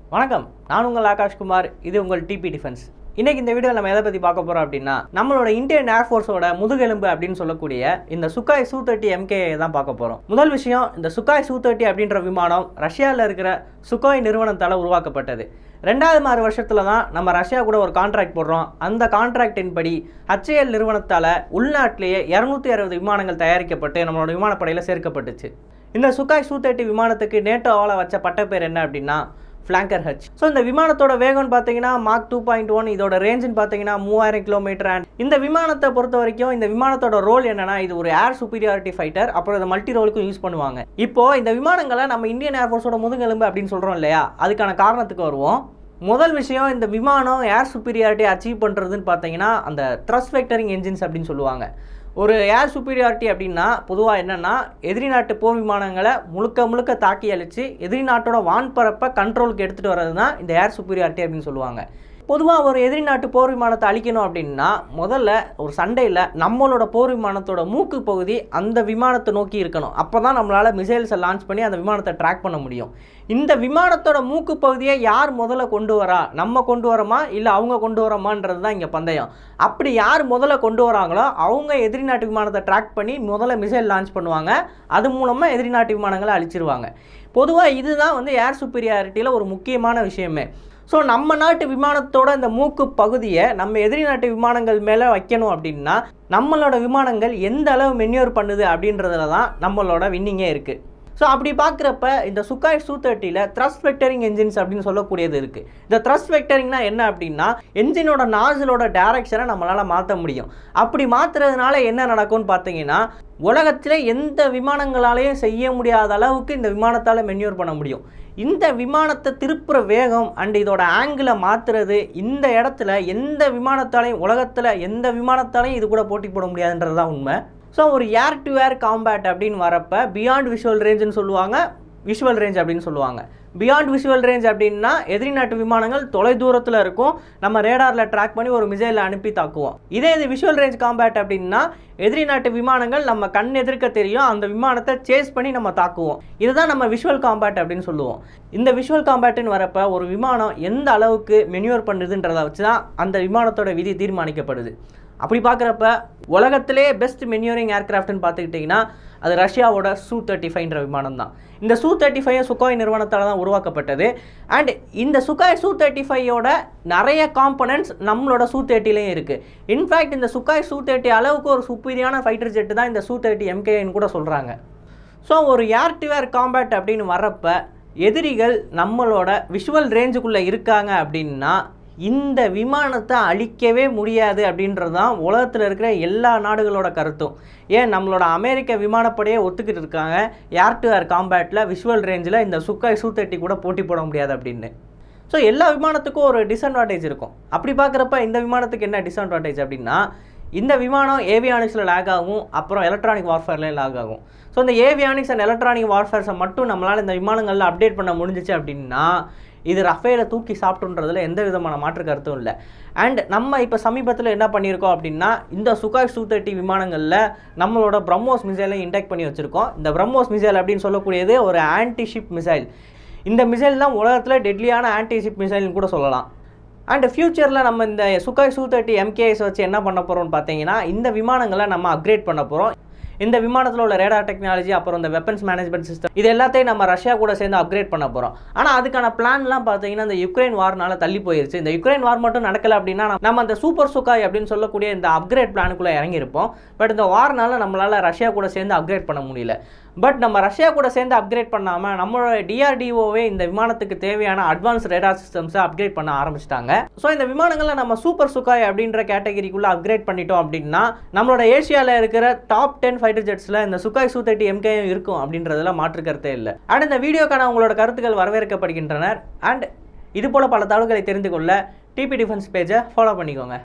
வணக்கம் நான் உங்கள் ஆகாஷ்குமார் இது உங்கள் டிபி டிஃபென்ஸ் இன்னைக்கு இந்த வீடியோவில் நம்ம எதை பற்றி பார்க்க போகிறோம் அப்படின்னா நம்மளோட இந்தியன் ஏர்ஃபோர்ஸோட முதுகெலும்பு அப்படின்னு சொல்லக்கூடிய இந்த சுக்காய் சூ தேர்ட்டி எம்கே தான் பார்க்க போகிறோம் முதல் விஷயம் இந்த சுக்காய் சூ தேர்ட்டி அப்படின்ற விமானம் ரஷ்யாவில் இருக்கிற சுக்காய் நிறுவனத்தால் உருவாக்கப்பட்டது ரெண்டாவது ஆறு வருஷத்துல தான் நம்ம ரஷ்யா கூட ஒரு கான்ட்ராக்ட் போடுறோம் அந்த கான்ட்ராக்டின் படி HAL நிறுவனத்தால் உள்நாட்டிலேயே இரநூத்தி அறுபது விமானங்கள் தயாரிக்கப்பட்டு நம்மளோட விமானப்படையில் சேர்க்கப்பட்டுச்சு இந்த சுக்காய் சூ தேர்ட்டி விமானத்துக்கு நேட்டோவால் வச்ச பட்டப்பேர் என்ன அப்படின்னா ஃப்ளாங்கர் ஹச் ஸோ இந்த விமானத்தோட வேகம்னு பார்த்தீங்கன்னா மார்க் டூ பாயிண்ட் ஒன் இதோட ரேஞ்சுன்னு பார்த்தீங்கன்னா மூவாயிரம் கிலோமீட்டர் அண்ட் இந்த விமானத்தை பொறுத்த வரைக்கும் இந்த விமானத்தோட ரோல் என்னன்னா இது ஒரு ஏர் சுப்பீரியாரிட்டி ஃபைட்டர் அப்புறம் இதை மல்டி ரோலுக்கும் யூஸ் பண்ணுவாங்க இப்போ இந்த விமானங்களை நம்ம இந்தியன் ஏர்ஃபோர்ஸோட முதுகெலும்பு அப்படின்னு சொல்கிறோம் இல்லையா அதுக்கான காரணத்துக்கு வருவோம் முதல் விஷயம் இந்த விமானம் ஏர் சுப்பீரியாரிட்டி அச்சீவ் பண்ணுறதுன்னு பார்த்தீங்கன்னா அந்த த்ரஸ்ட் வெக்டரிங் என்ஜின்ஸ் அப்படின்னு சொல்லுவாங்க ஒரு ஏர் சுப்பீரியாரிட்டி அப்படின்னா பொதுவாக என்னென்னா எதிரி நாட்டு போர் விமானங்களை முழுக்க முழுக்க தாக்கி அழித்து எதிரி நாட்டோட வான்பரப்பை கண்ட்ரோலுக்கு எடுத்துகிட்டு வர்றது தான் இந்த ஏர் சுப்பீரியாரிட்டி அப்படின்னு சொல்லுவாங்க பொதுவாக ஒரு எதிரி நாட்டு போர் விமானத்தை அழிக்கணும் அப்படின்னா முதல்ல ஒரு சண்டையில் நம்மளோட போர் விமானத்தோட மூக்கு பகுதி அந்த விமானத்தை நோக்கி இருக்கணும் அப்போ தான் நம்மளால் மிசைல்ஸை லான்ச் பண்ணி அந்த விமானத்தை ட்ராக் பண்ண முடியும் இந்த விமானத்தோட மூக்கு பகுதியை யார் முதல்ல கொண்டு வரா நம்ம கொண்டு வரோமா இல்லை அவங்க கொண்டு வரோமான்றது தான் இங்கே பந்தயம் அப்படி யார் முதல்ல கொண்டு வராங்களோ அவங்க எதிரி நாட்டு விமானத்தை ட்ராக் பண்ணி முதல்ல மிசைல் லான்ச் பண்ணுவாங்க அது மூலமாக எதிரி நாட்டு விமானங்களை அழிச்சிருவாங்க பொதுவாக இதுதான் வந்து ஏர் சுப்பீரியாரிட்டியில் ஒரு முக்கியமான விஷயமே ஸோ நம்ம நாட்டு விமானத்தோட இந்த மூக்கு பகுதியை நம்ம எதிரி நாட்டு விமானங்கள் மேலே வைக்கணும் அப்படின்னா நம்மளோட விமானங்கள் எந்த அளவு மென்யூர் பண்ணுது அப்படின்றதுல தான் நம்மளோட வின்னிங்கே இருக்குது ஸோ அப்படி பார்க்குறப்ப இந்த சுக்காய் சூ தேர்ட்டியில் த்ரஸ்ட் வெக்டரிங் என்ஜின்ஸ் அப்படின்னு சொல்லக்கூடியது இருக்குது இந்த த்ரஸ்ட் வெக்டரிங்னா என்ன அப்படின்னா என்ஜினோட நாசிலோட டைரக்ஷனை நம்மளால் மாற்ற முடியும் அப்படி மாற்றுறதுனால என்ன நடக்கும்னு பார்த்தீங்கன்னா உலகத்தில் எந்த விமானங்களாலையும் செய்ய முடியாத அளவுக்கு இந்த விமானத்தால் மென்யூர் பண்ண முடியும் இந்த விமானத்தை திருப்புற வேகம் அண்ட் இதோட ஆங்கிளை மாற்றுறது இந்த இடத்துல எந்த விமானத்தாலையும் உலகத்தில் எந்த விமானத்தாலையும் இது கூட போட்டி போட முடியாதுன்றது தான் உண்மை ஸோ ஒரு ஏர் டு ஏர் காம்பேட் அப்படின்னு வரப்போ பியாண்ட் விஷுவல் ரேஞ்சுன்னு சொல்லுவாங்க விஷுவல் ரேஞ்ச் அப்படின்னு சொல்லுவாங்க பியாண்ட் விஷுவல் ரேஞ்ச் அப்படின்னா எதிரி நாட்டு விமானங்கள் தொலை தூரத்தில் இருக்கும் நம்ம ரேடாரில் ட்ராக் பண்ணி ஒரு மிசைலில் அனுப்பி தாக்குவோம் இதே இது விஷுவல் ரேஞ்ச் காம்பேட் அப்படின்னா எதிரி நாட்டு விமானங்கள் நம்ம கண் எதிர்க்க தெரியும் அந்த விமானத்தை சேஸ் பண்ணி நம்ம தாக்குவோம் இதுதான் நம்ம விஷுவல் காம்பேட் அப்படின்னு சொல்லுவோம் இந்த விஷுவல் காம்பேட்டுன்னு வரப்போ ஒரு விமானம் எந்த அளவுக்கு மென்யூர் பண்ணுதுன்றதை வச்சு தான் அந்த விமானத்தோட விதி தீர்மானிக்கப்படுது அப்படி பார்க்குறப்ப உலகத்திலே பெஸ்ட் மென்யூரிங் ஏர்கிராஃப்ட்னு பார்த்துக்கிட்டிங்கன்னா அது ரஷ்யாவோட சூ தேர்ட்டி ஃபைவ்ன்ற விமானம் தான் இந்த சூ தேர்ட்டி ஃபைவ் சுகாய் நிறுவனத்தால் தான் உருவாக்கப்பட்டது அண்ட் இந்த சுகாய் சூ தேர்ட்டி ஃபைவோட நிறைய காம்பனன்ட்ஸ் நம்மளோட சூ தேர்ட்டிலையும் இருக்குது இன்ஃபேக்ட் இந்த சுகாய் சூ தேர்ட்டி அளவுக்கு ஒரு சுப்பீரியான ஃபைட்டர் ஜெட்டு தான் இந்த சூ தேர்ட்டி எம்கேன்னு கூட சொல்கிறாங்க ஸோ ஒரு ஏர் டு ஏர் காம்பேட் அப்படின்னு வரப்போ எதிரிகள் நம்மளோட விஷுவல் ரேஞ்சுக்குள்ளே இருக்காங்க அப்படின்னா இந்த விமானத்தை அழிக்கவே முடியாது அப்படின்றது தான் உலகத்தில் இருக்கிற எல்லா நாடுகளோட கருத்தும் ஏன் நம்மளோட அமெரிக்க விமானப்படையே ஒத்துக்கிட்டு இருக்காங்க ஏர் டு ஏர் காம்பேட்டில் விஷுவல் ரேஞ்சில் இந்த சுக்காய் சூ தேர்ட்டி கூட போட்டி போட முடியாது அப்படின்னு ஸோ எல்லா விமானத்துக்கும் ஒரு டிஸ்அட்வான்டேஜ் இருக்கும் அப்படி பார்க்குறப்ப இந்த விமானத்துக்கு என்ன டிஸ்அட்வான்டேஜ் அப்படின்னா இந்த விமானம் ஏவியானிக்ஸில் லேக் ஆகும் அப்புறம் எலக்ட்ரானிக் வார்ஃபேர்லேயும் லேக் ஆகும் ஸோ இந்த ஏவியானிக்ஸ் அண்ட் எலக்ட்ரானிக் வார்ஃபேர்ஸை மட்டும் நம்மளால் இந்த விமானங்களில் அப்டேட் பண்ண முடிஞ்சிச்சு அப்படின்னா இது ரஃபேல தூக்கி சாப்பிட்டுன்றதுல எந்த விதமான மாற்று கருத்தும் இல்லை அண்ட் நம்ம இப்போ சமீபத்தில் என்ன பண்ணியிருக்கோம் அப்படின்னா இந்த சுகாய் சூ தேர்ட்டி விமானங்களில் நம்மளோட பிரம்மோஸ் மிசைலை இன்டெக்ட் பண்ணி வச்சுருக்கோம் இந்த பிரம்மோஸ் மிசைல் அப்படின்னு சொல்லக்கூடியது ஒரு ஆன்டி ஷிப் மிசைல் இந்த மிசைல் தான் உலகத்தில் டெட்லியான ஆன்டி ஷிப் மிசைல்னு கூட சொல்லலாம் அண்ட் ஃப்யூச்சரில் நம்ம இந்த சுகாய் சூ தேர்ட்டி எம்கேஎஸ் வச்சு என்ன பண்ண போகிறோம்னு பார்த்தீங்கன்னா இந்த விமானங்களை நம்ம அப்கிரேட் பண்ண போகிறோம் இந்த விமானத்தில் உள்ள ரேடார் டெக்னாலஜி அப்புறம் இந்த வெப்பன்ஸ் மேனேஜ்மெண்ட் சிஸ்டம் இது எல்லாத்தையும் நம்ம ரஷ்யா கூட சேர்ந்து அப்கிரேட் பண்ண போகிறோம் ஆனால் அதுக்கான பிளான்லாம் பார்த்தீங்கன்னா இந்த யுக்ரைன் வார்னால தள்ளி போயிருச்சு இந்த யுக்ரைன் வார் மட்டும் நடக்கலை அப்படின்னா நம்ம அந்த சூப்பர் சுக்காய் அப்படின்னு சொல்லக்கூடிய இந்த அப்கிரேட் பிளானுக்குள்ளே இறங்கியிருப்போம் பட் இந்த வார்னால நம்மளால் ரஷ்யா கூட சேர்ந்து அப்கிரேட் பண்ண முடியல பட் நம்ம ரஷ்யா கூட சேர்ந்து அப்கிரேட் பண்ணாமல் நம்மளோட டிஆர்டிஓவே இந்த விமானத்துக்கு தேவையான அட்வான்ஸ் ரேடார் சிஸ்டம்ஸை அப்கிரேட் பண்ண ஆரம்பிச்சிட்டாங்க ஸோ இந்த விமானங்களில் நம்ம சூப்பர் சுக்காய் அப்படின்ற கேட்டகரிக்குள்ளே அப்கிரேட் பண்ணிட்டோம் அப்படின்னா நம்மளோட ஏஷியாவில் இருக்கிற டாப் டென் ஃபைட்டர் ஜெட்ஸில் இந்த சுக்காய் சூ தேர்ட்டி எம்கேயும் இருக்கும் அப்படின்றதுல மாற்று கருத்தே இல்லை அண்ட் இந்த வீடியோக்கான உங்களோட கருத்துக்கள் வரவேற்கப்படுகின்றனர் அண்ட் இது போல பல தகவல்களை தெரிந்து கொள்ள டிபி டிஃபென்ஸ் பேஜை ஃபாலோ பண்ணிக்கோங்க